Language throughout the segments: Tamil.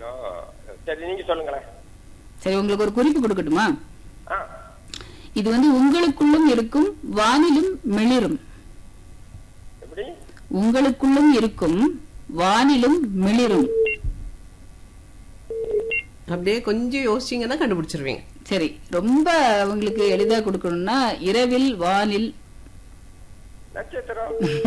இன்னும் சரி நீங்க சொல்லுங்களேன் சரி உங்களுக்கு ஒரு குறிப்பு கொடுக்கட்டுமா ஆ இது வந்து உங்களுக்குள்ளும் இருக்கும் வானிலும் மிளிரும் எப்படி உங்களுக்குள்ளும் இருக்கும் வானிலும் மிளிரும் அப்படியே கொஞ்சம் யோசிச்சீங்கன்னா கண்டுபிடிச்சிருவீங்க சரி ரொம்ப உங்களுக்கு எளிதா கொடுக்கணும்னா இரவில் வானில் நட்சத்திரம்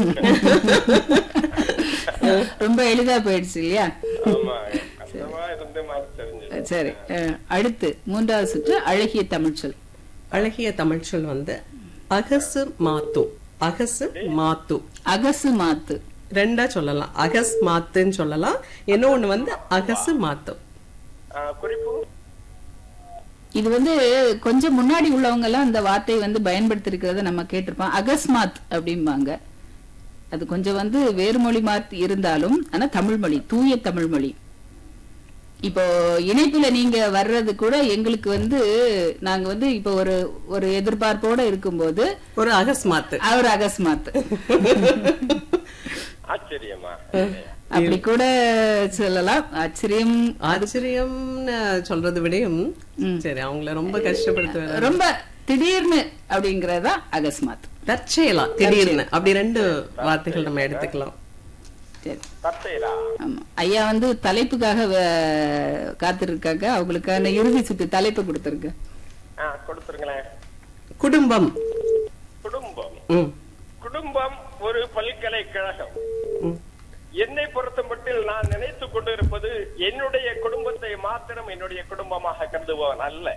ரொம்ப எளிதா போயிடுச்சு இல்லையா ஆமா கஷ்டமா இருந்த மாதிரி தெரிஞ்சது சரி அஹ், அடுத்து மூன்றாவது சுற்று அழகிய தமிழ்ச்சொல் அழகிய தமிழ் சொல் வந்து அகசு மாத்து அகசு மாத்து அகசு மாத்து ரெண்டா சொல்லலாம் அகஸ் மாத்துன்னு சொல்லலாம் இன்னொன்னு வந்து அகசு மாத்து ஆ, குறிப்பு இது வந்து கொஞ்சம் முன்னாடி உள்ளவங்க எல்லாம் இந்த வார்த்தையை வந்து பயன்படுத்திருக்கிறத நம்ம கேட்டிருப்போம் அகஸ்மாத் அப்படிம்பாங்க அது கொஞ்சம் வந்து வேறு மொழி மாத்தி இருந்தாலும் ஆனா தமிழ் மொழி தூய தமிழ் மொழி இப்போ இணைப்புல நீங்க வர்றது கூட எங்களுக்கு வந்து நாங்க வந்து இப்போ ஒரு ஒரு எதிர்பார்ப்போட இருக்கும்போது ஒரு அகஸ் மாத்து அவர் அகஸ்மாத் ஆச்சரியமா அப்படி கூட சொல்லலாம் ஆச்சரியம் ஆச்சரியம்னு சொல்றது விடையும் சரி அவங்கள ரொம்ப கஷ்டப்படுத்த ரொம்ப திடீர்னு அப்படிங்கறதா அகஸ்மாத் தற்செயலா திடீர்னு அப்படி ரெண்டு வார்த்தைகள் நம்ம எடுத்துக்கலாம் சரி தத்தையிலா ஆமா ஐயா வந்து தலைப்புக்காக வே- காத்திருக்காங்க அவங்களுக்கான இறுதி சுற்று தலைப்பு கொடுத்திருக்கு ஆ கொடுத்துருங்களேன் குடும்பம் குடும்பம் ம், குடும்பம் ஒரு பல்கலைக்கழகம் ம். என்னை பொறுத்த மட்டில் நான் நினைத்துக் கொண்டிருப்பது என்னுடைய குடும்பத்தை மாத்திரம் என்னுடைய குடும்பமாக கருதுபவன் அல்ல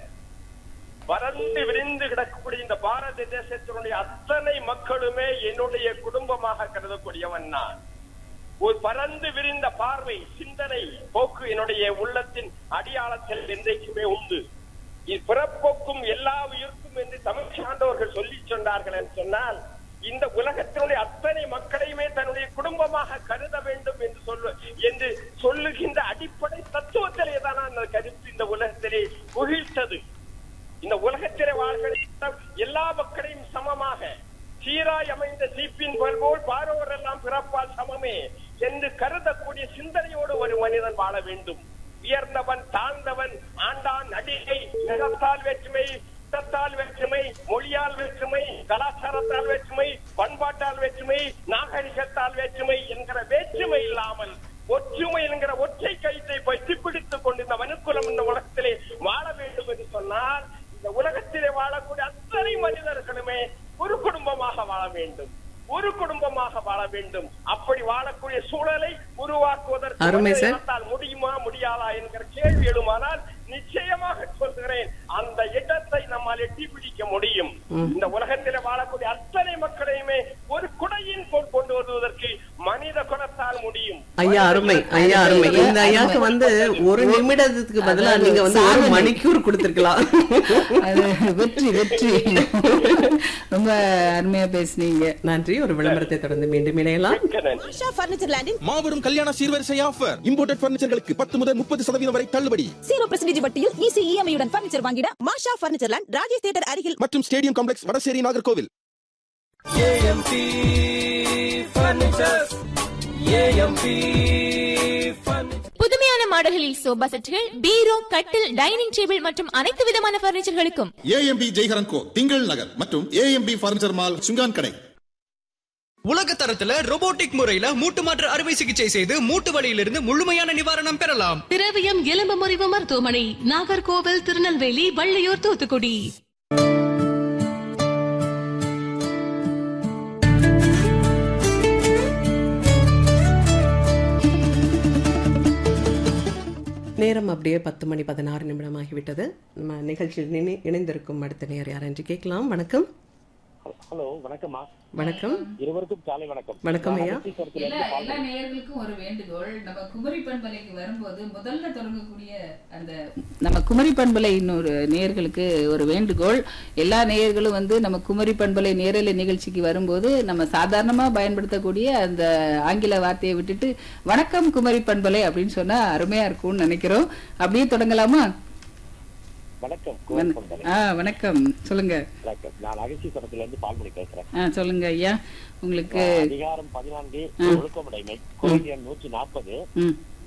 பறந்து விரிந்து கிடக்கக்கூடிய இந்த பாரத தேசத்தினுடைய அத்தனை மக்களுமே என்னுடைய குடும்பமாக கருதக்கூடியவன் நான் ஒரு பறந்து விரிந்த பார்வை சிந்தனை போக்கு என்னுடைய உள்ளத்தின் அடியாளத்தில் என்றைக்குமே உண்டு இது பிறப்போக்கும் எல்லா உயிர்க்கும் என்று தமிழ் சான்றோர்கள் சொல்லி சொன்னார்கள் என்று சொன்னால் இந்த உலகத்தினுடைய அத்தனை மக்களையுமே தன்னுடைய குடும்பமாக கருத வேண்டும் என்று சொல்ல என்று சொல்லுகின்ற அடிப்படை தத்துவத்திலே தான் அந்த கருத்து இந்த உலகத்திலே புகிழ்த்தது இந்த உலகத்திலே வாழ்கிற எல்லா மக்களையும் சமமாக சீராய் அமைந்த சீப்பின் போல் போல் பாரோர் எல்லாம் பிறப்பால் சமமே என்று கருதக்கூடிய சிந்தனையோடு ஒரு மனிதன் வாழ வேண்டும் உயர்ந்தவன் தாழ்ந்தவன் ஆண்டான் நடிகை நிறத்தால் வேற்றுமை இனத்தால் வேற்றுமை மொழியால் வேற்றுமை கலாச்சாரத்தால் வேற்றுமை பண்பாட்டால் வேற்றுமை நாகரிகத்தால் வேற்றுமை என்கிற வேற்றுமை இல்லாமல் ஒற்றுமை என்கிற ஒற்றை கயிற்றை பற்றி பிடித்துக் கொண்டு இந்த மனுக்குலம் இந்த உலகத்திலே வாழ வேண்டும் என்று சொன்னால் இந்த உலகத்திலே வாழக்கூடிய அத்தனை மனிதர்களுமே ஒரு குடும்பமாக வாழ வேண்டும் ஒரு குடும்பமாக வாழ வேண்டும் அப்படி வாழக்கூடிய சூழலை உருவாக்குவதற்கு அருமை சார். மனிதனால் முடியுமா முடியாதா என்கிற கேள்வி எழுமானால் நிச்சயமாக சொல்கிறேன் அந்த இடத்தை நம்மால் எட்டி பிடிக்க முடியும் இந்த உலகத்தில் வாழக்கூடிய அத்தனை மக்களையுமே ஒரு குடையின் போல் கொண்டு வருவதற்கு மனித குலத்தால் முடியும் ஐயா அருமை ஐயா அருமை இந்த ஐயாக்கு வந்து ஒரு நிமிடத்துக்கு பதிலா நீங்க வந்து ஒரு மணிக்கூர் கொடுத்திருக்கலாம் அது வெற்றி வெற்றி ரொம்ப அருமையா பேசுனீங்க நன்றி ஒரு விளம்பரத்தை தொடர்ந்து மீண்டும் இணையலாம் மிக்க நன்றி ஆஷா பர்னிச்சர் லேண்டில் மாபெரும் கல்யாண சீர்வரிசை ஆஃபர் இம்போர்ட்டட் பர்னிச்சர்களுக்கு பத்து முதல் முப்பது சதவீதம் வரை தள்ளுபடி ஜீரோ பர்சன்டேஜ் வட்டியில் ஈஸி இஎம்ஐயுடன் பர்னிச்சர் வாங்கிட Masha furniture land Rajesh theatre அருகில் மற்றும் ஸ்டேடியம் காம்ப்ளெக்ஸ் வடசேரி நாகர்கோவில் புதுமையான மாடல்களில் சோபா செட்டுகள் பீரோ கட்டில் டைனிங் டேபிள் மற்றும் அனைத்து விதமான பர்னிச்சர்களுக்கும் ஏஎம்பி ஜெய்ஹரன் கோ திங்கள் நகர் மற்றும் ஏஎம்பி பர்னிச்சர் மால் சுங்கான் கடை உலக தரத்துல robotic முறையில மூட்டு மாற்று அறுவை சிகிச்சை செய்து மூட்டு வலியிலிருந்து முழுமையான நிவாரணம் பெறலாம் திரவியம் எலும்பு முறிவு மருத்துவமனை நாகர்கோவில் திருநெல்வேலி வள்ளியூர் தூத்துக்குடி நேரம் அப்படியே பத்து மணி பதினாறு நிமிடம் ஆகிவிட்டது நம்ம நிகழ்ச்சியில் இணை- இணைந்திருக்கும் அடுத்த நேர் யார் என்று கேட்கலாம் வணக்கம் ஹலோ வணக்கம்மா வணக்கம் இருவருக்கும் காலை வணக்கம் வணக்கம் ஐயா எல்லா எல்லா நேயர்களுக்கும் ஒரு வேண்டுகோள் நம்ம குமரி பண்பலைக்கு வரும்போது முதல்ல தொடங்கக்கூடிய அந்த நம்ம குமரி பண்பலை இன்னொரு நேயர்களுக்கு ஒரு வேண்டுகோள் எல்லா நேயர்களும் வந்து நம்ம குமரி பண்பலை நேரலை நிகழ்ச்சிக்கு வரும்போது நம்ம சாதாரணமா பயன்படுத்தக்கூடிய அந்த ஆங்கில வார்த்தையை விட்டுட்டு வணக்கம் குமரி பண்பலை அப்படின்னு சொன்னா அருமையா இருக்கும்னு நினைக்கிறோம் அப்படியே தொடங்கலாமா வணக்கம் வண- கோவப்பந்தலை. ஆ வணக்கம் சொல்லுங்க வணக்கம் நான் அகசி தரத்துல இருந்து பால்மணி பேசுறேன் ஆ சொல்லுங்க ஐயா உங்களுக்கு அதிகாரம் பதினான்கு ஒழுக்கமுடைமை குரல் எண் நூற்றி நாற்பது ம்